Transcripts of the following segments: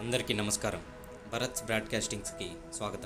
అందరికీ నమస్కారం భరత్స్ బ్రాడ్కాస్టింగ్స్కి స్వాగతం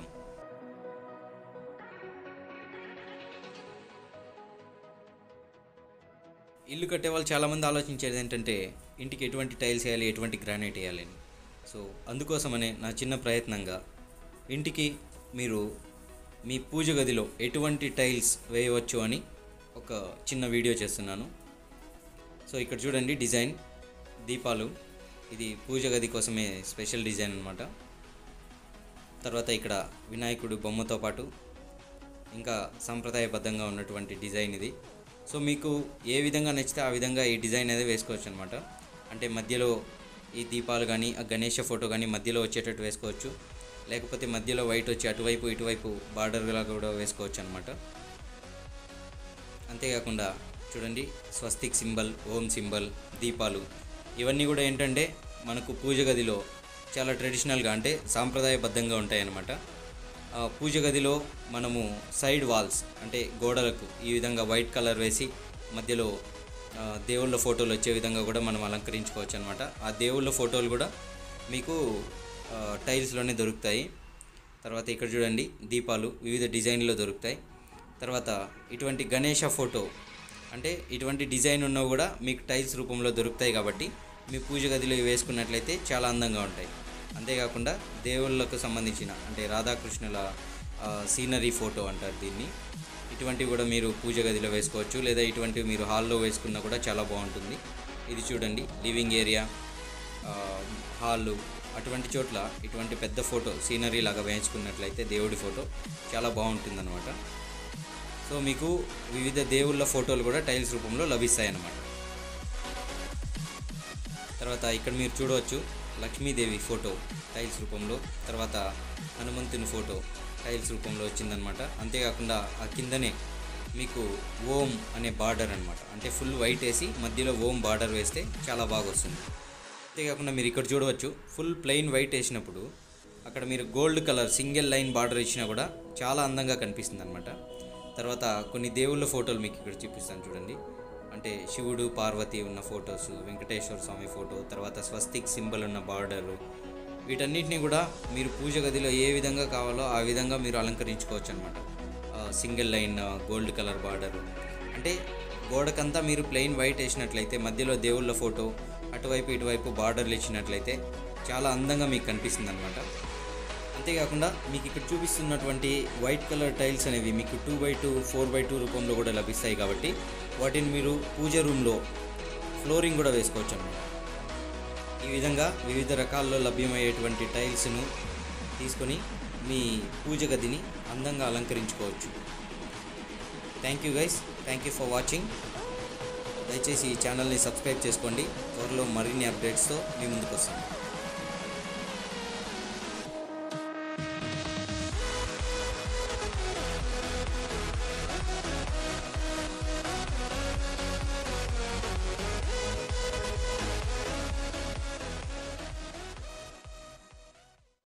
ఇల్లు కట్టే వాళ్ళు చాలామంది ఆలోచించేది ఏంటంటే ఇంటికి ఎటువంటి టైల్స్ వేయాలి ఎటువంటి గ్రానైట్ వేయాలి అని సో అందుకోసమనే నా చిన్న ప్రయత్నంగా ఇంటికి మీరు మీ పూజ గదిలో ఎటువంటి టైల్స్ వేయవచ్చు అని ఒక చిన్న వీడియో చేస్తున్నాను సో ఇక్కడ చూడండి డిజైన్ దీపాలు ఇది పూజ గది కోసమే స్పెషల్ డిజైన్ అనమాట తర్వాత ఇక్కడ వినాయకుడు బొమ్మతో పాటు ఇంకా సాంప్రదాయబద్ధంగా ఉన్నటువంటి డిజైన్ ఇది సో మీకు ఏ విధంగా నచ్చితే ఆ విధంగా ఈ డిజైన్ అనేది వేసుకోవచ్చు అనమాట అంటే మధ్యలో ఈ దీపాలు కానీ ఆ గణేష ఫోటో కానీ మధ్యలో వచ్చేటట్టు వేసుకోవచ్చు లేకపోతే మధ్యలో వైట్ వచ్చి అటువైపు ఇటువైపు బార్డర్లా కూడా వేసుకోవచ్చు అనమాట అంతేకాకుండా చూడండి స్వస్తిక్ సింబల్ ఓం సింబల్ దీపాలు ఇవన్నీ కూడా ఏంటంటే మనకు పూజ గదిలో చాలా ట్రెడిషనల్గా అంటే సాంప్రదాయబద్ధంగా ఉంటాయన్నమాట ఆ పూజ గదిలో మనము సైడ్ వాల్స్ అంటే గోడలకు ఈ విధంగా వైట్ కలర్ వేసి మధ్యలో ఆ, దేవుళ్ళ ఫోటోలు వచ్చే విధంగా కూడా మనం అలంకరించుకోవచ్చు అనమాట ఆ దేవుళ్ళ ఫోటోలు కూడా మీకు ఆ, టైల్స్లోనే దొరుకుతాయి తర్వాత ఇక్కడ చూడండి దీపాలు వివిధ డిజైన్లో దొరుకుతాయి తర్వాత ఇటువంటి గణేష ఫోటో అంటే ఇటువంటి డిజైన్ ఉన్నవి కూడా మీకు టైల్స్ రూపంలో దొరుకుతాయి కాబట్టి మీ పూజ గదిలో ఇవి వేసుకున్నట్లయితే చాలా అందంగా ఉంటాయి అంతేకాకుండా దేవుళ్ళకు సంబంధించిన అంటే రాధాకృష్ణుల ఆ, సీనరీ ఫోటో అంటారు దీన్ని ఇటువంటివి కూడా మీరు పూజ గదిలో వేసుకోవచ్చు లేదా ఇటువంటివి మీరు హాల్లో వేసుకున్నా కూడా చాలా బాగుంటుంది ఇది చూడండి లివింగ్ ఏరియా ఆ, హాలు అటువంటి చోట్ల ఇటువంటి పెద్ద ఫోటో సీనరీ లాగా వేయించుకున్నట్లయితే దేవుడి ఫోటో చాలా బాగుంటుందన్నమాట సో మీకు వివిధ దేవుళ్ళ ఫోటోలు కూడా టైల్స్ రూపంలో లభిస్తాయి అన్నమాట తర్వాత ఇక్కడ మీరు చూడవచ్చు లక్ష్మీదేవి ఫోటో టైల్స్ రూపంలో తర్వాత హనుమంతుని ఫోటో టైల్స్ రూపంలో వచ్చిందనమాట అంతేకాకుండా ఆ కిందనే మీకు ఓం అనే బార్డర్ అనమాట అంటే ఫుల్ వైట్ వేసి మధ్యలో ఓం బార్డర్ వేస్తే చాలా బాగా వస్తుంది అంతేకాకుండా మీరు ఇక్కడ చూడవచ్చు ఫుల్ ప్లెయిన్ వైట్ వేసినప్పుడు అక్కడ మీరు gold colour single line border ఇచ్చినా కూడా చాలా అందంగా కనిపిస్తుంది అనమాట తర్వాత కొన్ని దేవుళ్ళ ఫోటోలు మీకు ఇక్కడ చూపిస్తాను చూడండి అంటే శివుడు పార్వతి ఉన్న ఫొటోస్ వెంకటేశ్వర స్వామి ఫోటో తర్వాత స్వస్తిక్ సింబల్ ఉన్న బార్డరు వీటన్నిటిని కూడా మీరు పూజ గదిలో ఏ విధంగా కావాలో ఆ విధంగా మీరు అలంకరించుకోవచ్చు అనమాట single line gold colour border అంటే గోడకంతా మీరు ప్లెయిన్ వైట్ వేసినట్లయితే మధ్యలో దేవుళ్ళ ఫోటో అటువైపు ఇటువైపు బార్డర్లు ఇచ్చినట్లయితే చాలా అందంగా మీకు కనిపిస్తుంది అనమాట అంతేకాకుండా మీకు ఇక్కడ చూపిస్తున్నటువంటి వైట్ కలర్ టైల్స్ అనేవి మీకు two by two four by two రూపంలో కూడా లభిస్తాయి కాబట్టి వాటిని మీరు పూజ రూమ్లో ఫ్లోరింగ్ కూడా వేసుకోవచ్చు అన్నమాట ఈ విధంగా వివిధ రకాల్లో లభ్యమయ్యేటువంటి టైల్స్ను తీసుకొని మీ పూజ గదిని అందంగా అలంకరించుకోవచ్చు thank you guys thank you for watching దయచేసి ఈ ఛానల్ని సబ్స్క్రైబ్ చేసుకోండి త్వరలో మరిన్ని అప్డేట్స్తో మీ ముందుకు వస్తాను